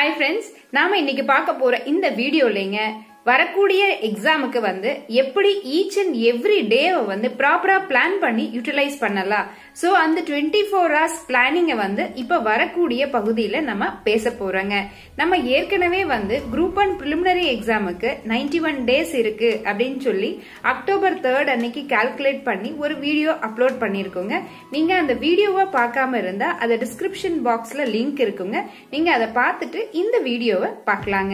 hi friends நாம இன்னைக்கு பார்க்க போற இந்த வீடியோலங்க வரக்கூடிய எக்ஸாமுக்கு வந்து எப்படி ஈச் அண்ட் எவ்ரி டேவை வந்து ப்ராப்பரா பிளான் பண்ணி யூட்டிலைஸ் பண்ணலாம் சோ அந்த டுவெண்ட்டி ஃபோர் ஹவர்ஸ் பிளானிங்கை வந்து இப்ப வரக்கூடிய பகுதியில நம்ம பேச போறோங்க நம்ம ஏற்கனவே வந்து குரூப் ஒன் ப்ரிலிமினரி எக்ஸாமுக்கு நைன்டி ஒன் டேஸ் இருக்கு அப்படின்னு சொல்லி அக்டோபர் தேர்ட் அன்னைக்கு கால்குலேட் பண்ணி ஒரு வீடியோ அப்லோட் பண்ணிருக்கோங்க நீங்க அந்த வீடியோவை பார்க்காம இருந்தா அது டிஸ்கிரிப்ஷன் பாக்ஸ்ல லிங்க் இருக்குங்க நீங்க அதை பார்த்துட்டு இந்த வீடியோவை பார்க்கலாங்க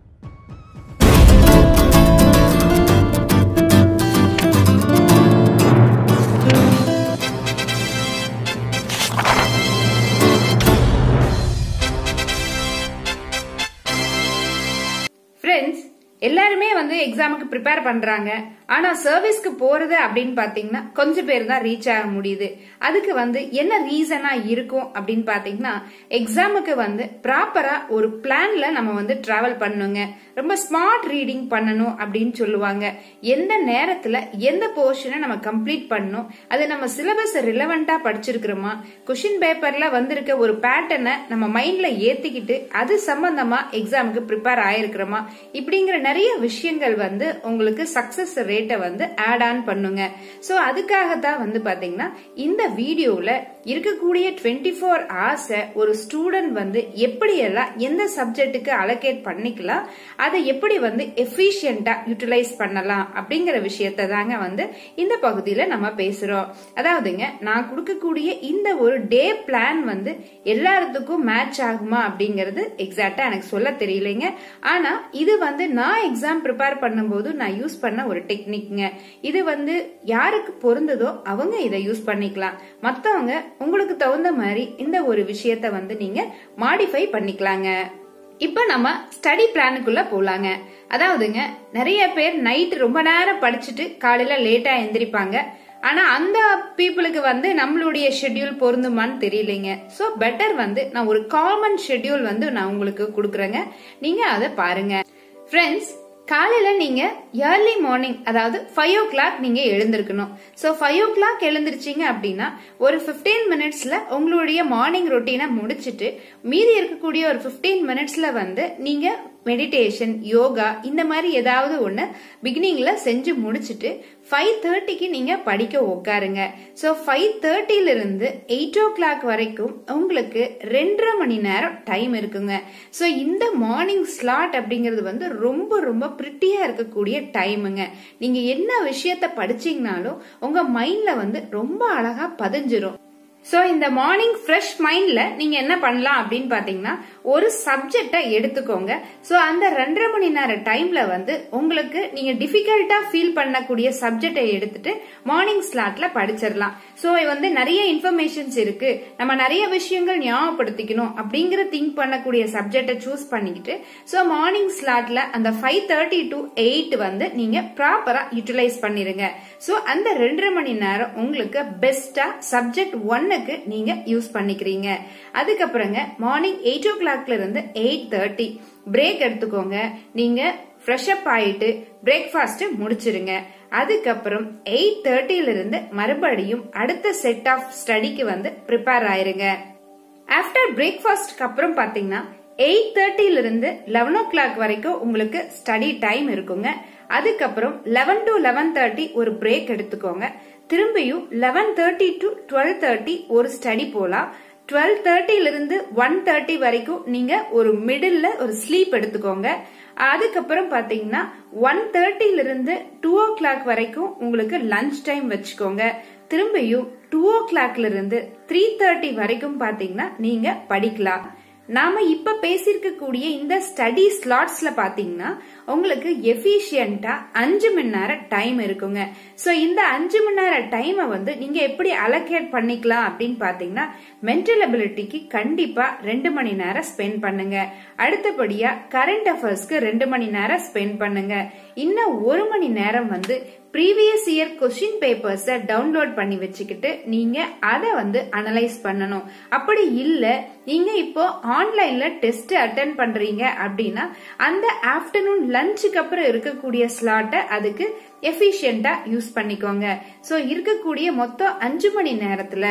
ஃப்ரெண்ட்ஸ் எல்லாருமே வந்து எக்ஸாமுக்கு ப்ரிப்பேர் பண்றாங்க ஆனா சர்வீஸ்க்கு போறது அப்படின்னு பாத்தீங்கன்னா கொஞ்சம் பேர் தான் ரீச் ஆக முடியுது அதுக்கு வந்து என்ன ரீசனா இருக்கும் அப்படின்னு பாத்தீங்கன்னா எக்ஸாமுக்கு வந்து ப்ராப்பரா ஒரு பிளான்ல நம்ம வந்து டிராவல் பண்ணுங்க ரொம்ப ஸ்மார்ட் ரீடிங் பண்ணணும் அப்படின்னு சொல்லுவாங்க எந்த நேரத்துல எந்த போர்ஷனை நம்ம கம்ப்ளீட் பண்ணணும் அது நம்ம சிலபஸ் ரிலவெண்டா படிச்சிருக்கிறோமா கொஷின் பேப்பர்ல வந்திருக்க ஒரு பேட்டர்னை நம்ம மைண்ட்ல ஏத்திக்கிட்டு அது சம்பந்தமா எக்ஸாமுக்கு ப்ரிப்பேர் ஆயிருக்கிறோமா இப்படிங்கிற நிறைய விஷயங்கள் வந்து உங்களுக்கு சக்சஸ் ரேட்டை வந்து ஆட் ஆன் பண்ணுங்க சோ அதுக்காக தான் வந்து பாத்தீங்கன்னா இந்த வீடியோல இருக்கக்கூடிய டுவெண்ட்டி ஃபோர் ஹவர்ஸ ஒரு ஸ்டூடெண்ட் வந்து எப்படி எல்லாம் எந்த சப்ஜெக்ட்டுக்கு அலோகேட் பண்ணிக்கலாம் அதை எப்படி வந்து எஃபிஷியண்டா யூட்டிலைஸ் பண்ணலாம் அப்படிங்கிற விஷயத்த தாங்க வந்து இந்த பகுதியில நம்ம பேசுறோம் அதாவதுங்க நான் கொடுக்கக்கூடிய இந்த ஒரு டே பிளான் வந்து எல்லாத்துக்கும் மேட்ச் ஆகுமா அப்படிங்கறது எக்ஸாக்டா எனக்கு சொல்ல தெரியலைங்க ஆனா இது வந்து நான் எக்ஸாம் ப்ரிப்பேர் பண்ணும்போது நான் யூஸ் பண்ண ஒரு டெக்னிக்ங்க இது வந்து யாருக்கு பொருந்ததோ அவங்க இதை யூஸ் பண்ணிக்கலாம் மத்தவங்க உங்களுக்கு தகுந்த மாதிரி இந்த ஒரு விஷயத்த வந்து நீங்க மாடிஃபை பண்ணிக்கலாங்க இப்ப நம்ம ஸ்டடி பிளானுக்குள்ள போலாங்க அதாவதுங்க நிறைய பேர் நைட் ரொம்ப நேரம் படிச்சுட்டு காலையில லேட்டா எந்திரிப்பாங்க ஆனா அந்த பீப்புளுக்கு வந்து நம்மளுடைய ஷெட்யூல் பொருந்துமான்னு தெரியலைங்க சோ பெட்டர் வந்து நான் ஒரு காமன் ஷெட்யூல் வந்து நான் உங்களுக்கு கொடுக்குறேங்க நீங்க அதை பாருங்க ஃப்ரெண்ட்ஸ் காலையில நீங்க ஏர்லி மார்னிங் அதாவது ஃபைவ் ஓ கிளாக் நீங்க எழுந்திருக்கணும் ஸோ ஃபைவ் ஓ கிளாக் எழுந்திருச்சீங்க அப்படின்னா ஒரு ஃபிஃப்டீன் மினிட்ஸ்ல உங்களுடைய மார்னிங் ரொட்டீனை முடிச்சிட்டு மீதி இருக்கக்கூடிய ஒரு ஃபிஃப்டீன் மினிட்ஸ்ல வந்து நீங்க மெடிடேஷன் யோகா இந்த மாதிரி ஏதாவது ஒன்று பிகினிங்ல செஞ்சு முடிச்சுட்டு ஃபைவ் தேர்ட்டிக்கு நீங்க படிக்க உட்காருங்க ஸோ ஃபைவ் தேர்ட்டில இருந்து எயிட் ஓ கிளாக் வரைக்கும் உங்களுக்கு ரெண்டரை மணி நேரம் டைம் இருக்குங்க ஸோ இந்த மார்னிங் ஸ்லாட் அப்படிங்கிறது வந்து ரொம்ப ரொம்ப பிரிட்டியா இருக்கக்கூடிய டைமுங்க நீங்க என்ன விஷயத்த படிச்சீங்கனாலும் உங்க மைண்ட்ல வந்து ரொம்ப அழகா பதிஞ்சிரும் சோ இந்த மார்னிங் ஃப்ரெஷ் மைண்ட்ல நீங்க என்ன பண்ணலாம் அப்படின்னு பாத்தீங்கன்னா ஒரு சப்ஜெக்டை எடுத்துக்கோங்க சோ அந்த ரெண்டரை மணி நேர டைம்ல வந்து உங்களுக்கு நீங்க டிஃபிகல்ட்டா ஃபீல் பண்ணக்கூடிய சப்ஜெக்டை எடுத்துட்டு மார்னிங் ஸ்லாட்ல படிச்சிடலாம் சோ வந்து நிறைய இன்ஃபர்மேஷன்ஸ் இருக்கு நம்ம நிறைய விஷயங்கள் ஞாபகப்படுத்திக்கணும் அப்படிங்கிற திங்க் பண்ணக்கூடிய சப்ஜெக்டை சூஸ் பண்ணிக்கிட்டு சோ மார்னிங் ஸ்லாட்ல அந்த ஃபைவ் தேர்ட்டி டு எயிட் வந்து நீங்க ப்ராப்பரா யூட்டிலைஸ் பண்ணிருங்க சோ அந்த ரெண்டரை மணி நேரம் உங்களுக்கு பெஸ்டா சப்ஜெக்ட் ஒன்னுக்கு நீங்க யூஸ் பண்ணிக்கிறீங்க அதுக்கப்புறங்க மார்னிங் எயிட் ஓ கிளாக்ல இருந்து எயிட் தேர்ட்டி பிரேக் எடுத்துக்கோங்க நீங்க ஃப்ரெஷ் அப் ஆயிட்டு பிரேக்ஃபாஸ்ட் முடிச்சிருங்க அதுக்கப்புறம் எயிட் தேர்ட்டில இருந்து மறுபடியும் அடுத்த செட் ஆஃப் ஸ்டடிக்கு வந்து ப்ரிப்பேர் ஆயிருங்க ஆஃப்டர் பிரேக்ஃபாஸ்ட்க்கு அப்புறம் பாத்தீங்கன்னா எயிட் தேர்ட்டில இருந்து லெவன் ஓ கிளாக் வரைக்கும் உங்களுக்கு ஸ்டடி டைம் இருக்குங்க அதுக்கப்புறம் லெவன் டு லெவன் தேர்ட்டி ஒரு பிரேக் எடுத்துக்கோங்க திரும்பியும் eleven thirty to twelve thirty ஒரு ஸ்டடி போலாம் டுவெல் தேர்ட்டில இருந்து ஒன் தேர்ட்டி வரைக்கும் நீங்க ஒரு மிடில் ஒரு ஸ்லீப் எடுத்துக்கோங்க அதுக்கப்புறம் பாத்தீங்கன்னா ஒன் தேர்ட்டில இருந்து டூ ஓ கிளாக் வரைக்கும் உங்களுக்கு லஞ்ச் டைம் வச்சுக்கோங்க திரும்பியும் டூ ஓ கிளாக்ல இருந்து த்ரீ தேர்ட்டி வரைக்கும் பாத்தீங்கன்னா நீங்க படிக்கலாம் நாம இப்ப பேசியிருக்கக்கூடிய இந்த ஸ்டடி ஸ்லாட்ஸ்ல பாத்தீங்கன்னா உங்களுக்கு எஃபிஷியன்டா அஞ்சு மணி நேரம் டைம் இருக்குங்க சோ இந்த அஞ்சு மணி நேரம் டைமை வந்து நீங்க எப்படி அலோகேட் பண்ணிக்கலாம் அப்படின்னு பாத்தீங்கன்னா மென்டல் அபிலிட்டிக்கு கண்டிப்பா ரெண்டு மணி நேரம் ஸ்பெண்ட் பண்ணுங்க அடுத்தபடியா கரண்ட் அஃபேர்ஸ்க்கு ரெண்டு மணி நேரம் ஸ்பெண்ட் பண்ணுங்க இன்னும் ஒரு மணி நேரம் வந்து ப்ரீவியஸ் இயர் கொஸ்டின் பேப்பர்ஸ டவுன்லோட் பண்ணி வச்சுக்கிட்டு நீங்க அதை வந்து அனலைஸ் பண்ணணும் அப்படி இல்ல நீங்க இப்போ ஆன்லைன்ல டெஸ்ட் அட்டன் பண்றீங்க அப்படின்னா அந்த ஆஃப்டர்நூன் லஞ்சுக்கு அப்புறம் இருக்கக்கூடிய ஸ்லாட்டை அதுக்கு எஃபிஷியண்டா யூஸ் பண்ணிக்கோங்க சோ இருக்கக்கூடிய மொத்தம் அஞ்சு மணி நேரத்துல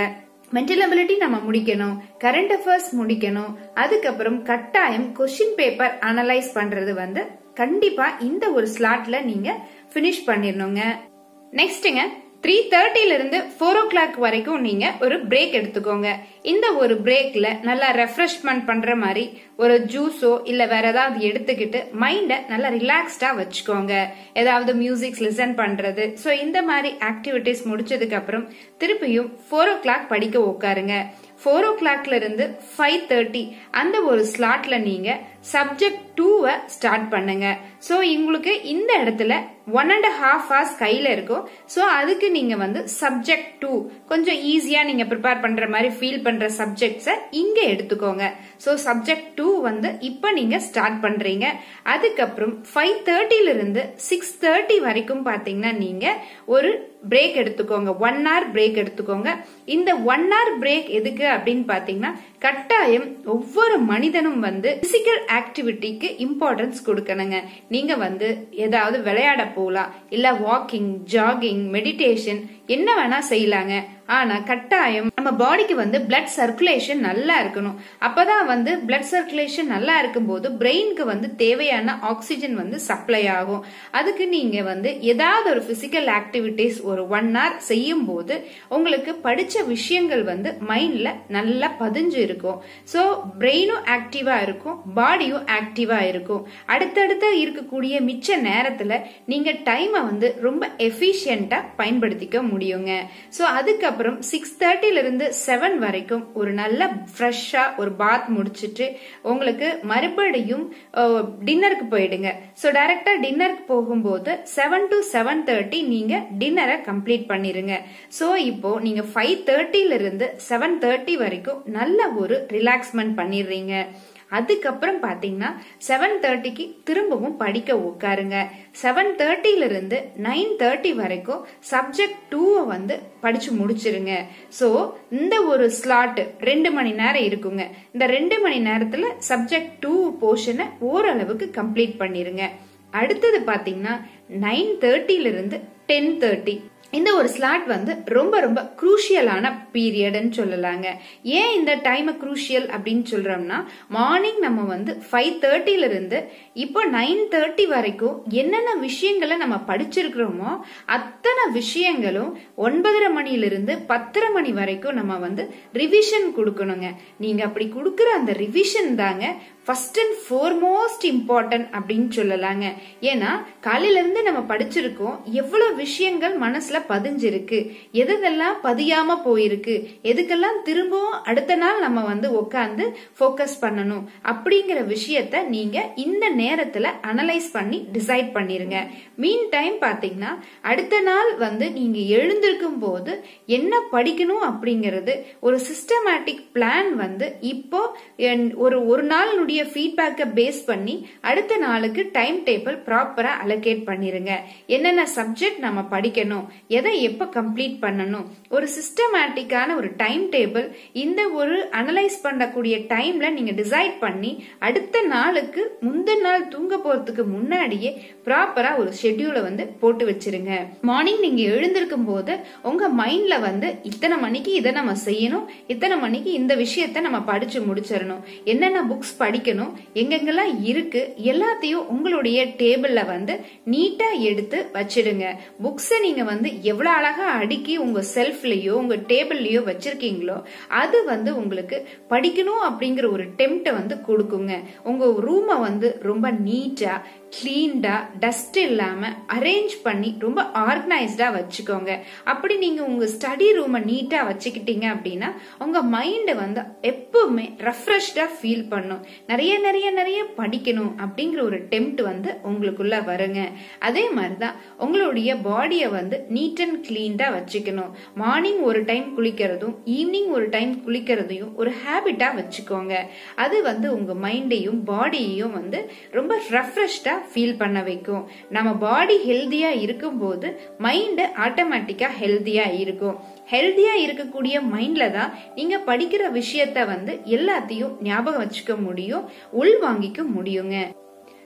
மென்டல் அபிலிட்டி நம்ம முடிக்கணும் கரண்ட் அஃபேர்ஸ் முடிக்கணும் அதுக்கப்புறம் கட்டாயம் கொஸ்டின் பேப்பர் அனலைஸ் பண்றது வந்து கண்டிப்பா இந்த ஒரு ஸ்லாட்ல நீங்க பினிஷ் பண்ணிடணுங்க நெக்ஸ்ட்டுங்க த்ரீ தேர்ட்டில இருந்து ஃபோர் ஓ கிளாக் வரைக்கும் நீங்க ஒரு பிரேக் எடுத்துக்கோங்க இந்த ஒரு பிரேக்ல நல்லா ரெஃப்ரெஷ்மெண்ட் பண்ற மாதிரி ஒரு ஜூஸோ இல்ல வேற ஏதாவது எடுத்துக்கிட்டு மைண்ட நல்லா ரிலாக்ஸ்டா வச்சுக்கோங்க ஏதாவது மியூசிக்ஸ் லிசன் பண்றது ஸோ இந்த மாதிரி ஆக்டிவிட்டிஸ் முடிச்சதுக்கு அப்புறம் திருப்பியும் ஃபோர் ஓ கிளாக் படிக்க உட்காருங்க ஃபோர் ஓ கிளாக்ல இருந்து ஃபைவ் தேர்ட்டி அந்த ஒரு ஸ்லாட்ல நீங்க சப்ஜெக்ட் டூவை ஸ்டார்ட் பண்ணுங்க ஸோ உங்களுக்கு இந்த இடத்துல ஒன் அண்ட் ஹாஃப் ஹவர்ஸ் கையில இருக்கும் ஸோ அதுக்கு நீங்க வந்து சப்ஜெக்ட் டூ கொஞ்சம் ஈஸியா நீங்க ப்ரிப்பேர் பண்ற மாதிரி ஃபீல் பண்ற சப்ஜெக்ட்ஸை இங்க எடுத்துக்கோங்க ஸோ சப்ஜெக்ட் டூ வந்து இப்போ நீங்க ஸ்டார்ட் பண்றீங்க அதுக்கப்புறம் ஃபைவ் தேர்ட்டில இருந்து சிக்ஸ் தேர்ட்டி வரைக்கும் பாத்தீங்கன்னா நீங்க ஒரு பிரேக் எடுத்துக்கோங்க ஒன் ஹவர் பிரேக் எடுத்துக்கோங்க இந்த ஒன் ஹவர் பிரேக் எதுக்கு அப்படின்னு பாத்தீங்கன்னா கட்டாயம் ஒவ்வொரு மனிதனும் வந்து பிசிக்கல் ஆக்டிவிட்டிக்கு இம்பார்ட்டன்ஸ் கொடுக்கணுங்க நீங்க வந்து ஏதாவது விளையாட போகலாம் இல்ல வாக்கிங் ஜாகிங் மெடிடேஷன் என்ன வேணா செய்யலாங்க ஆனா கட்டாயம் நம்ம பாடிக்கு வந்து பிளட் சர்க்குலேஷன் நல்லா இருக்கணும் அப்பதான் வந்து பிளட் சர்க்குலேஷன் நல்லா இருக்கும்போது பிரெயினுக்கு வந்து தேவையான ஆக்சிஜன் வந்து சப்ளை ஆகும் அதுக்கு நீங்க வந்து ஏதாவது ஒரு பிசிக்கல் ஆக்டிவிட்டிஸ் ஒரு ஒன் ஹவர் செய்யும் போது உங்களுக்கு படிச்ச விஷயங்கள் வந்து மைண்ட்ல நல்லா பதிஞ்சு இருக்கும் ஸோ பிரெயினும் ஆக்டிவா இருக்கும் பாடியும் ஆக்டிவா இருக்கும் அடுத்தடுத்த இருக்கக்கூடிய மிச்ச நேரத்துல நீங்க டைமை வந்து ரொம்ப எஃபிஷியண்டா பயன்படுத்திக்க முடியுங்க ஸோ அதுக்கப்புறம் சிக்ஸ் தேர்ட்டில இருந்து செவன் வரைக்கும் ஒரு நல்ல ஃப்ரெஷ்ஷா ஒரு பாத் முடிச்சிட்டு உங்களுக்கு மறுபடியும் டின்னருக்கு போயிடுங்க ஸோ டைரக்டா டின்னருக்கு போகும்போது செவன் டு செவன் தேர்ட்டி நீங்க டின்னரை கம்ப்ளீட் பண்ணிருங்க ஸோ இப்போ நீங்க ஃபைவ் தேர்ட்டில இருந்து செவன் தேர்ட்டி வரைக்கும் நல்ல ஒரு ரிலாக்ஸ்மெண்ட் பண்ணிடுறீங்க அதுக்கப்புறம் பாத்தீங்கன்னா செவன் தேர்ட்டிக்கு திரும்பவும் படிக்க உட்காருங்க செவன் தேர்ட்டில இருந்து நைன் தேர்ட்டி வரைக்கும் சப்ஜெக்ட் டூவை வந்து படிச்சு முடிச்சிருங்க ஸோ இந்த ஒரு ஸ்லாட் ரெண்டு மணி நேரம் இருக்குங்க இந்த ரெண்டு மணி நேரத்துல சப்ஜெக்ட் டூ போர்ஷனை ஓரளவுக்கு கம்ப்ளீட் பண்ணிருங்க அடுத்தது பாத்தீங்கன்னா நைன் தேர்ட்டில இருந்து டென் தேர்ட்டி இந்த ஒரு ஸ்லாட் வந்து ரொம்ப ரொம்ப குரூஷியலான பீரியட்னு சொல்லலாங்க ஏன் இந்த டைம் குரூஷியல் அப்படின்னு சொல்றோம்னா மார்னிங் நம்ம வந்து ஃபைவ் தேர்ட்டில இருந்து இப்போ நைன் தேர்ட்டி வரைக்கும் என்னென்ன விஷயங்களை நம்ம படிச்சிருக்கிறோமோ அத்தனை விஷயங்களும் ஒன்பதரை மணிலிருந்து பத்தரை மணி வரைக்கும் நம்ம வந்து ரிவிஷன் கொடுக்கணுங்க நீங்க அப்படி கொடுக்குற அந்த ரிவிஷன் தாங்க ஃபர்ஸ்ட் அண்ட் ஃபோர்மோஸ்ட் இம்பார்ட்டன்ட் அப்படின்னு சொல்லலாங்க ஏன்னா காலையில இருந்து நம்ம படிச்சிருக்கோம் எவ்வளவு விஷயங்கள் மனசுல பதிஞ்சிருக்கு எதெல்லாம் பதியாம போயிருக்கு எதுக்கெல்லாம் திரும்பவும் அடுத்த நாள் நம்ம வந்து உட்காந்து ஃபோக்கஸ் பண்ணணும் அப்படிங்கிற விஷயத்த நீங்க இந்த நேரத்துல அனலைஸ் பண்ணி டிசைட் பண்ணிருங்க மீன் டைம் பாத்தீங்கன்னா அடுத்த நாள் வந்து நீங்க எழுந்திருக்கும் போது என்ன படிக்கணும் அப்படிங்கிறது ஒரு சிஸ்டமேட்டிக் பிளான் வந்து இப்போ ஒரு ஒரு நாளுடைய ஃபீட்பேக்கை பேஸ் பண்ணி அடுத்த நாளுக்கு டைம் டேபிள் ப்ராப்பரா அலோகேட் பண்ணிருங்க என்னென்ன சப்ஜெக்ட் நம்ம படிக்கணும் எதை எப்ப கம்ப்ளீட் பண்ணணும் ஒரு சிஸ்டமேட்டிக்கான ஒரு டைம் டேபிள் இந்த ஒரு அனலைஸ் பண்ணக்கூடிய டைம்ல நீங்க டிசைட் பண்ணி அடுத்த நாளுக்கு முந்தின நாள் தூங்க போறதுக்கு முன்னாடியே ப்ராப்பரா ஒரு ஷெட்யூலை வந்து போட்டு வச்சிருங்க மார்னிங் நீங்க எழுந்திருக்கும் போது உங்க மைண்ட்ல வந்து இத்தனை மணிக்கு இதை நம்ம செய்யணும் இத்தனை மணிக்கு இந்த விஷயத்த நம்ம படிச்சு முடிச்சிடணும் என்னென்ன புக்ஸ் படிக்கணும் எங்கெங்கெல்லாம் இருக்கு எல்லாத்தையும் உங்களுடைய டேபிள்ல வந்து நீட்டா எடுத்து வச்சிடுங்க புக்ஸை நீங்க வந்து எவ்வளவு அழகா அடுக்கி உங்க செல்ஃப்லயோ உங்க டேபிள்லயோ வச்சிருக்கீங்களோ அது வந்து உங்களுக்கு படிக்கணும் அப்படிங்கிற ஒரு டெம்ட்டை வந்து கொடுக்குங்க உங்க ரூமை வந்து ரொம்ப நீட்டா கிளீன்டா டஸ்ட் இல்லாம அரேஞ்ச் பண்ணி ரொம்ப ஆர்கனைஸ்டா வச்சுக்கோங்க அப்படி நீங்க உங்க ஸ்டடி ரூமை நீட்டா வச்சுக்கிட்டீங்க அப்படின்னா உங்க மைண்ட் வந்து எப்பவுமே ரெஃப்ரெஷ்டா ஃபீல் பண்ணும் நிறைய நிறைய நிறைய படிக்கணும் அப்படிங்கிற ஒரு டெம்ட் வந்து உங்களுக்குள்ள வருங்க அதே மாதிரிதான் உங்களுடைய பாடியை வந்து நீட் அண்ட் கிளீன்டா வச்சுக்கணும் மார்னிங் ஒரு டைம் குளிக்கிறதும் ஈவினிங் ஒரு டைம் குளிக்கிறதையும் ஒரு ஹேபிட்டா வச்சுக்கோங்க அது வந்து உங்க மைண்டையும் பாடியையும் வந்து ரொம்ப ரெஃப்ரெஷ்டா ஃபீல் பண்ண வைக்கும் நம்ம பாடி ஹெல்தியா இருக்கும்போது மைண்ட் ஆட்டோமேட்டிக்கா ஹெல்தியா இருக்கும் ஹெல்தியா இருக்கக்கூடிய மைண்ட்ல தான் நீங்க படிக்கிற விஷயத்த வந்து எல்லாத்தையும் ஞாபகம் வச்சுக்க முடியும் உள் வாங்கிக்க முடியுங்க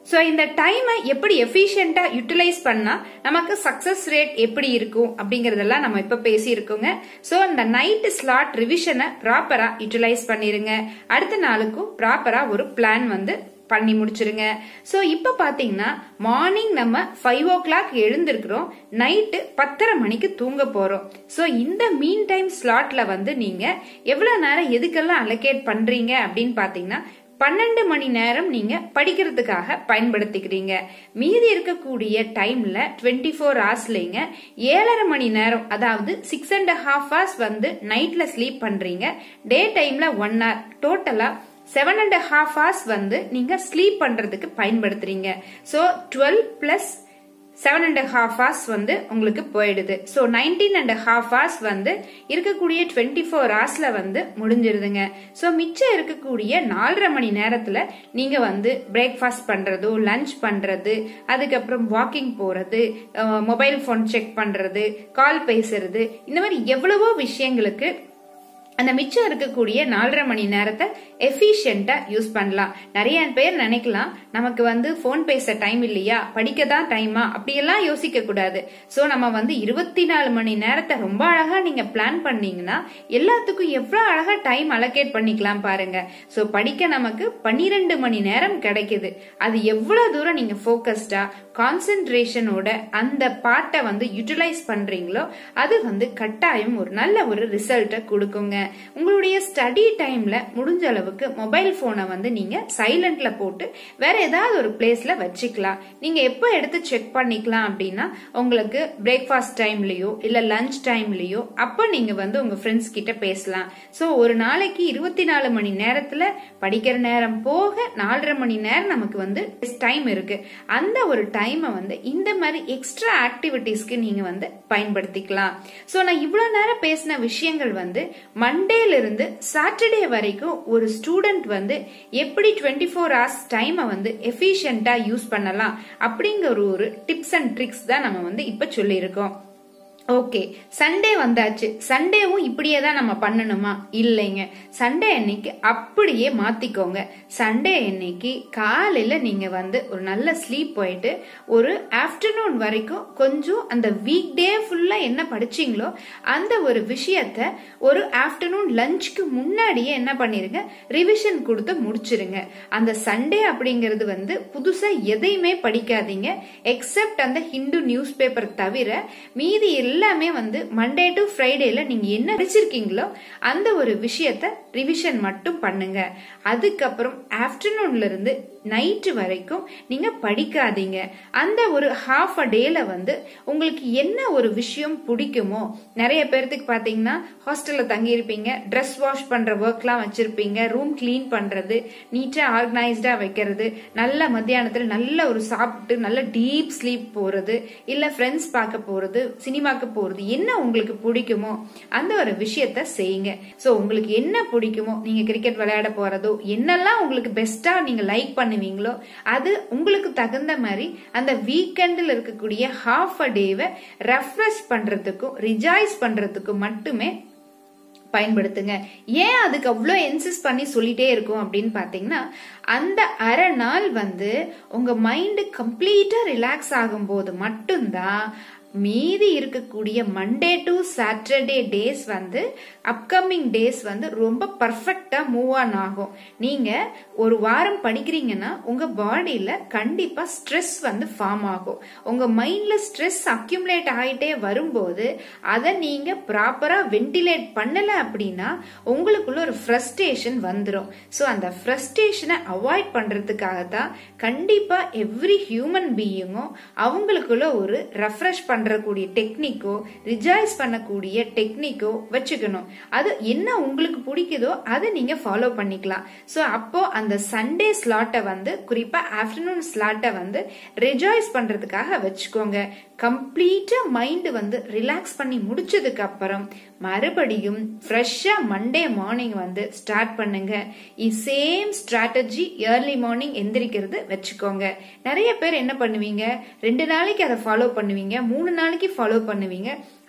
ஸோ இந்த டைமை எப்படி எஃபிஷியண்டா யூட்டிலைஸ் பண்ணா நமக்கு சக்சஸ் ரேட் எப்படி இருக்கும் அப்படிங்கறதெல்லாம் நம்ம இப்ப பேசியிருக்கோங்க ஸோ இந்த நைட் ஸ்லாட் ரிவிஷனை ப்ராப்பரா யூட்டிலைஸ் பண்ணிருங்க அடுத்த நாளுக்கும் ப்ராப்பரா ஒரு பிளான் வந்து பண்ணி முடிச்சிருங்க ஸோ இப்போ பார்த்தீங்கன்னா மார்னிங் நம்ம ஃபைவ் ஓ கிளாக் எழுந்திருக்கிறோம் நைட்டு பத்தரை மணிக்கு தூங்க போறோம் ஸோ இந்த மீன் டைம் ஸ்லாட்ல வந்து நீங்க எவ்வளவு நேரம் எதுக்கெல்லாம் அலோகேட் பண்றீங்க அப்படின்னு பார்த்தீங்கன்னா பன்னெண்டு மணி நேரம் நீங்க படிக்கிறதுக்காக பயன்படுத்திக்கிறீங்க மீதி இருக்கக்கூடிய டைம்ல டுவெண்ட்டி ஃபோர் ஹவர்ஸ்லங்க ஏழரை மணி நேரம் அதாவது சிக்ஸ் அண்ட் ஹாஃப் ஹவர்ஸ் வந்து நைட்ல ஸ்லீப் பண்றீங்க டே டைம்ல ஒன் ஹவர் டோட்டலா செவன் அண்ட் ஹாஃப் ஹவர்ஸ் வந்து நீங்க ஸ்லீப் பண்றதுக்கு பயன்படுத்துறீங்க so twelve plus seven and half hours வந்து உங்களுக்கு போயிடுது so nineteen and half hours வந்து இருக்கக்கூடிய டுவெண்ட்டி ஃபோர் ஹவர்ஸ்ல வந்து முடிஞ்சிருதுங்க ஸோ மிச்சம் இருக்கக்கூடிய நாலரை மணி நேரத்துல நீங்க வந்து பிரேக்ஃபாஸ்ட் பண்றதோ லஞ்ச் பண்றது அதுக்கப்புறம் வாக்கிங் போறது மொபைல் ஃபோன் செக் பண்றது கால் பேசுறது இந்த மாதிரி எவ்வளவோ விஷயங்களுக்கு அந்த மிச்சம் இருக்கக்கூடிய நாலரை மணி நேரத்தை எஃபிஷியண்டா யூஸ் பண்ணலாம் நிறைய பேர் நினைக்கலாம் நமக்கு வந்து போன் பேச டைம் இல்லையா படிக்க தான் டைமா அப்படியெல்லாம் யோசிக்க கூடாது சோ நம்ம வந்து இருபத்தி நாலு மணி நேரத்தை ரொம்ப அழகா நீங்க பிளான் பண்ணீங்கன்னா எல்லாத்துக்கும் எவ்வளவு அழகா டைம் அலோகேட் பண்ணிக்கலாம் பாருங்க சோ படிக்க நமக்கு பன்னிரெண்டு மணி நேரம் கிடைக்குது அது எவ்வளவு தூரம் நீங்க போக்கஸ்டா கான்சென்ட்ரேஷனோட அந்த பாட்டை வந்து யூட்டிலைஸ் பண்றீங்களோ அது வந்து கட்டாயம் ஒரு நல்ல ஒரு ரிசல்ட்டை கொடுக்குங்க உங்களுடைய ஸ்டடி டைம்ல முடிஞ்ச அளவுக்கு மொபைல் போனை வந்து நீங்க சைலண்ட்ல போட்டு வேற ஏதாவது ஒரு பிளேஸ்ல வச்சுக்கலாம் நீங்க எப்போ எடுத்து செக் பண்ணிக்கலாம் அப்படின்னா உங்களுக்கு பிரேக்ஃபாஸ்ட் டைம்லயோ இல்ல லஞ்ச் டைம்லயோ அப்போ நீங்க வந்து உங்க ஃப்ரெண்ட்ஸ் கிட்ட பேசலாம் சோ ஒரு நாளைக்கு இருபத்தி நாலு மணி நேரத்துல படிக்கிற நேரம் போக நாலரை மணி நேரம் நமக்கு வந்து டைம் இருக்கு அந்த ஒரு டைமை வந்து இந்த மாதிரி எக்ஸ்ட்ரா ஆக்டிவிட்டிஸ்க்கு நீங்க வந்து பயன்படுத்திக்கலாம் சோ நான் இவ்வளவு நேரம் பேசின விஷயங்கள் வந்து மண்டேல இருந்து சாட்டர்டே வரைக்கும் ஒரு ஸ்டூடெண்ட் வந்து எப்படி டுவெண்ட்டி ஃபோர் ஹவர்ஸ் டைமை வந்து எஃபிஷியண்டா யூஸ் பண்ணலாம் அப்படிங்கிற ஒரு டிப்ஸ் அண்ட் ட்ரிக்ஸ் தான் நம்ம வந்து இப்ப சொல்லியிருக்கோம் ஓகே சண்டே வந்தாச்சு சண்டேவும் இப்படியே தான் நம்ம பண்ணணுமா இல்லைங்க சண்டே அன்னைக்கு அப்படியே மாத்திக்கோங்க சண்டே அன்னைக்கு காலையில நீங்க வந்து ஒரு நல்ல ஸ்லீப் போயிட்டு ஒரு ஆஃப்டர்நூன் வரைக்கும் கொஞ்சம் அந்த வீக் டே ஃபுல்லா என்ன படிச்சீங்களோ அந்த ஒரு விஷயத்த ஒரு ஆஃப்டர்நூன் லஞ்சுக்கு முன்னாடியே என்ன பண்ணிருங்க ரிவிஷன் கொடுத்து முடிச்சிருங்க அந்த சண்டே அப்படிங்கிறது வந்து புதுசா எதையுமே படிக்காதீங்க எக்ஸப்ட் அந்த ஹிந்து நியூஸ் பேப்பர் தவிர மீதி எல்லாமே வந்து மண்டே டு ஃப்ரைடேல நீங்க என்ன படிச்சிருக்கீங்களோ அந்த ஒரு விஷயத்த ரிவிஷன் மட்டும் பண்ணுங்க அதுக்கப்புறம் ஆஃப்டர்நூன்ல இருந்து நைட்டு வரைக்கும் நீங்க படிக்காதீங்க அந்த ஒரு ஹாஃப் அ டேல வந்து உங்களுக்கு என்ன ஒரு விஷயம் பிடிக்குமோ நிறைய பேர்த்துக்கு பாத்தீங்கன்னா ஹாஸ்டல்ல தங்கி இருப்பீங்க ட்ரெஸ் வாஷ் பண்ற ஒர்க்லாம் வச்சிருப்பீங்க ரூம் கிளீன் பண்றது நீட்டா ஆர்கனைஸ்டா வைக்கிறது நல்ல மத்தியானத்துல நல்ல ஒரு சாப்பிட்டு நல்ல டீப் ஸ்லீப் போறது இல்ல ஃப்ரெண்ட்ஸ் பார்க்க போறது சினிமாக்கு போறது என்ன உங்களுக்கு பிடிக்குமோ அந்த ஒரு விஷயத்த செய்யுங்க சோ உங்களுக்கு என்ன பிடிக்குமோ நீங்க கிரிக்கெட் விளையாட போறதோ என்னெல்லாம் உங்களுக்கு பெஸ்டா நீங்க லைக் பண்ணுவீங்களோ அது உங்களுக்கு தகுந்த மாதிரி அந்த வீக்கெண்டில் இருக்கக்கூடிய ஹாஃப் அ டேவை ரெஃப்ரெஷ் பண்றதுக்கும் ரிஜாய்ஸ் பண்றதுக்கும் மட்டுமே பயன்படுத்துங்க ஏன் அதுக்கு அவ்வளோ இன்சிஸ்ட் பண்ணி சொல்லிட்டே இருக்கும் அப்படின்னு பார்த்தீங்கன்னா அந்த அரை நாள் வந்து உங்க மைண்டு கம்ப்ளீட்டா ரிலாக்ஸ் ஆகும்போது மட்டும்தான் மீதி இருக்கக்கூடிய மண்டே டு சாட்டர்டே டேஸ் வந்து அப்கமிங் டேஸ் வந்து ரொம்ப பர்ஃபெக்டா மூவ் ஆன் ஆகும் நீங்க ஒரு வாரம் படிக்கிறீங்கன்னா உங்க பாடியில கண்டிப்பா ஸ்ட்ரெஸ் வந்து ஃபார்ம் ஆகும் உங்க மைண்ட்ல ஸ்ட்ரெஸ் அக்யூமுலேட் ஆகிட்டே வரும்போது அதை நீங்க ப்ராப்பரா வென்டிலேட் பண்ணல அப்படின்னா உங்களுக்குள்ள ஒரு ஃப்ரஸ்ட்ரேஷன் வந்துடும் ஸோ அந்த ஃப்ரஸ்ட்ரேஷனை அவாய்ட் பண்றதுக்காக தான் கண்டிப்பா எவ்ரி ஹியூமன் பீயிங்கும் அவங்களுக்குள்ள ஒரு ரெஃப்ரெஷ் பண்றக்கூடிய டெக்னிக்கோ ரிஜாய்ஸ் பண்ணக்கூடிய டெக்னிக்கோ வச்சுக்கணும் அது என்ன உங்களுக்கு பிடிக்குதோ அதை நீங்க ஃபாலோ பண்ணிக்கலாம் ஸோ அப்போ அந்த சண்டே ஸ்லாட்டை வந்து குறிப்பா ஆஃப்டர்நூன் ஸ்லாட்டை வந்து ரிஜாய்ஸ் பண்றதுக்காக வச்சுக்கோங்க கம்ப்ளீட்டா மைண்ட் வந்து ரிலாக்ஸ் பண்ணி முடிச்சதுக்கு அப்புறம் மறுபடியும் ஃப்ரெஷ்ஷா மண்டே மார்னிங் வந்து ஸ்டார்ட் பண்ணுங்க சேம் ஸ்ட்ராட்டஜி ஏர்லி மார்னிங் எந்திரிக்கிறது வச்சுக்கோங்க நிறைய பேர் என்ன பண்ணுவீங்க ரெண்டு நாளைக்கு அதை ஃபாலோ பண்ணுவீங்க மூணு நாளைக்கு ஃபாலோ பண்ணுவீங்க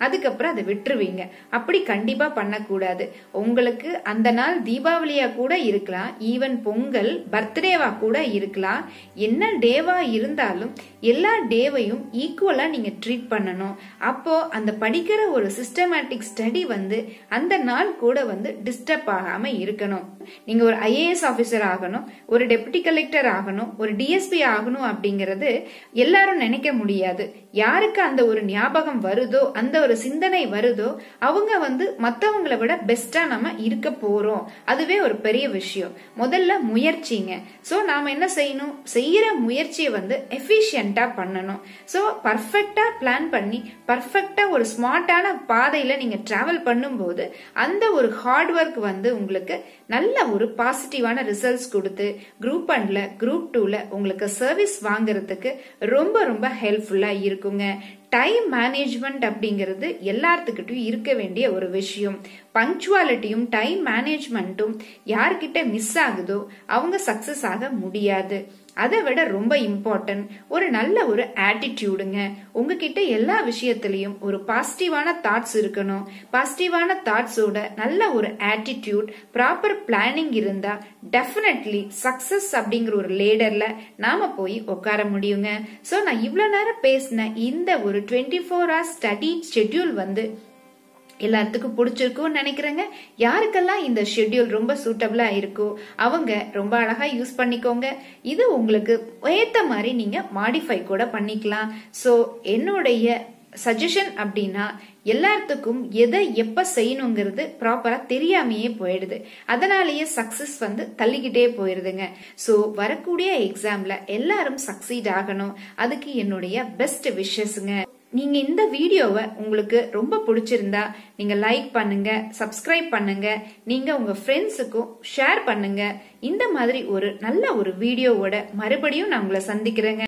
அதுக்கப்புறம் அதை விட்டுருவீங்க அப்படி கண்டிப்பா பண்ணக்கூடாது உங்களுக்கு அந்த நாள் தீபாவளியா கூட இருக்கலாம் ஈவன் பொங்கல் பர்த்டேவா கூட இருக்கலாம் என்ன டேவா இருந்தாலும் எல்லா டேவையும் ஈக்குவலா நீங்க ட்ரீட் பண்ணணும் அப்போ அந்த படிக்கிற ஒரு சிஸ்டமேட்டிக் ஸ்டடி வந்து அந்த நாள் கூட வந்து டிஸ்டர்ப் ஆகாம இருக்கணும் நீங்க ஒரு ஐஏஎஸ் ஆபீசர் ஆகணும் ஒரு டெபுட்டி கலெக்டர் ஆகணும் ஒரு டிஎஸ்பி ஆகணும் அப்படிங்கறது எல்லாரும் நினைக்க முடியாது யாருக்கு அந்த ஒரு ஞாபகம் வருதோ அந்த ஒரு சிந்தனை வருதோ அவங்க வந்து மத்தவங்களை விட பெஸ்டா நம்ம இருக்க போறோம் அதுவே ஒரு பெரிய விஷயம் முதல்ல முயற்சிங்க சோ நாம என்ன செய்யணும் செய்யற முயற்சியை வந்து எஃபிஷியண்டா பண்ணணும் சோ பர்ஃபெக்டா பிளான் பண்ணி பர்ஃபெக்டா ஒரு ஸ்மார்ட்டான பாதையில நீங்க டிராவல் பண்ணும்போது அந்த ஒரு ஹார்ட் ஒர்க் வந்து உங்களுக்கு நல்ல ஒரு பாசிட்டிவான ரிசல்ட்ஸ் கொடுத்து குரூப் ஒன்ல குரூப் டூல உங்களுக்கு சர்வீஸ் வாங்குறதுக்கு ரொம்ப ரொம்ப ஹெல்ப்ஃபுல்லா இருக்குங்க டைம் மேனேஜ்மெண்ட் அப்படிங்கிறது எல்லாத்துக்கிட்டையும் இருக்க வேண்டிய ஒரு விஷயம் பங்க்சுவாலிட்டியும் டைம் மேனேஜ்மெண்ட்டும் யார்கிட்ட மிஸ் ஆகுதோ அவங்க சக்சஸ் ஆக முடியாது அதை விட ரொம்ப இம்பார்ட்டன்ட் ஒரு நல்ல ஒரு ஆட்டிடியூடுங்க உங்ககிட்ட எல்லா விஷயத்திலையும் ஒரு பாசிட்டிவான தாட்ஸ் இருக்கணும் பாசிட்டிவான தாட்ஸோட நல்ல ஒரு ஆட்டிடியூட் ப்ராப்பர் பிளானிங் இருந்தா டெஃபினெட்லி சக்சஸ் அப்படிங்கிற ஒரு லேடர்ல நாம போய் உட்கார முடியுங்க சோ நான் இவ்வளவு நேரம் பேசின இந்த ஒரு twenty four hours study schedule வந்து எல்லாத்துக்கும் பிடிச்சிருக்கும்னு நினைக்கிறேங்க யாருக்கெல்லாம் இந்த ஷெட்யூல் ரொம்ப சூட்டபிளா இருக்கோ அவங்க ரொம்ப அழகா யூஸ் பண்ணிக்கோங்க இது உங்களுக்கு ஏத்த மாதிரி நீங்க மாடிஃபை கூட பண்ணிக்கலாம் சோ என்னுடைய சஜஷன் அப்படின்னா எல்லாத்துக்கும் எதை எப்ப செய்யணுங்கிறது ப்ராப்பரா தெரியாமையே போயிடுது அதனாலேயே சக்சஸ் வந்து தள்ளிக்கிட்டே போயிருதுங்க சோ வரக்கூடிய எக்ஸாம்ல எல்லாரும் சக்சீட் ஆகணும் அதுக்கு என்னுடைய பெஸ்ட் விஷஸ்ங்க நீங்க இந்த வீடியோவை உங்களுக்கு ரொம்ப பிடிச்சிருந்தா நீங்க லைக் பண்ணுங்க சப்ஸ்கிரைப் பண்ணுங்க நீங்க உங்க ஃப்ரெண்ட்ஸுக்கும் ஷேர் பண்ணுங்க இந்த மாதிரி ஒரு நல்ல ஒரு வீடியோவோட மறுபடியும் நான் உங்களை சந்திக்கிறேங்க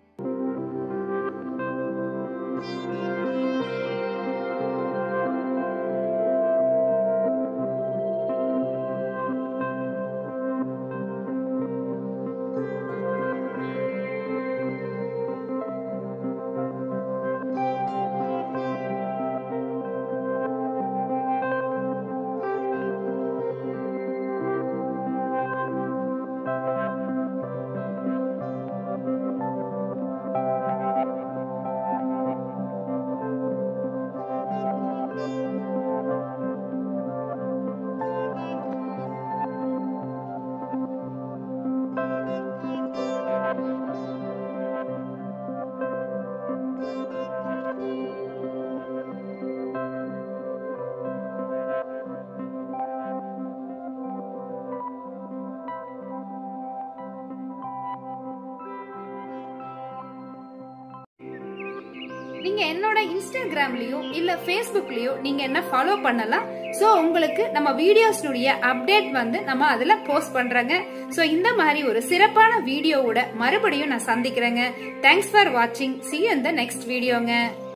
நீங்க என்னோட இன்ஸ்டாகிராம்லயோ இல்ல ஃபேஸ்புக்லயோ நீங்க என்ன ஃபாலோ பண்ணலாம் சோ உங்களுக்கு நம்ம வீடியோஸ்னுடைய அப்டேட் வந்து நம்ம அதுல போஸ்ட் பண்றோங்க சோ இந்த மாதிரி ஒரு சிறப்பான வீடியோவோட மறுபடியும் நான் சந்திக்கிறேங்க தேங்க்ஸ் ஃபார் வாட்சிங் சி இந்த நெக்ஸ்ட் வீடியோங்க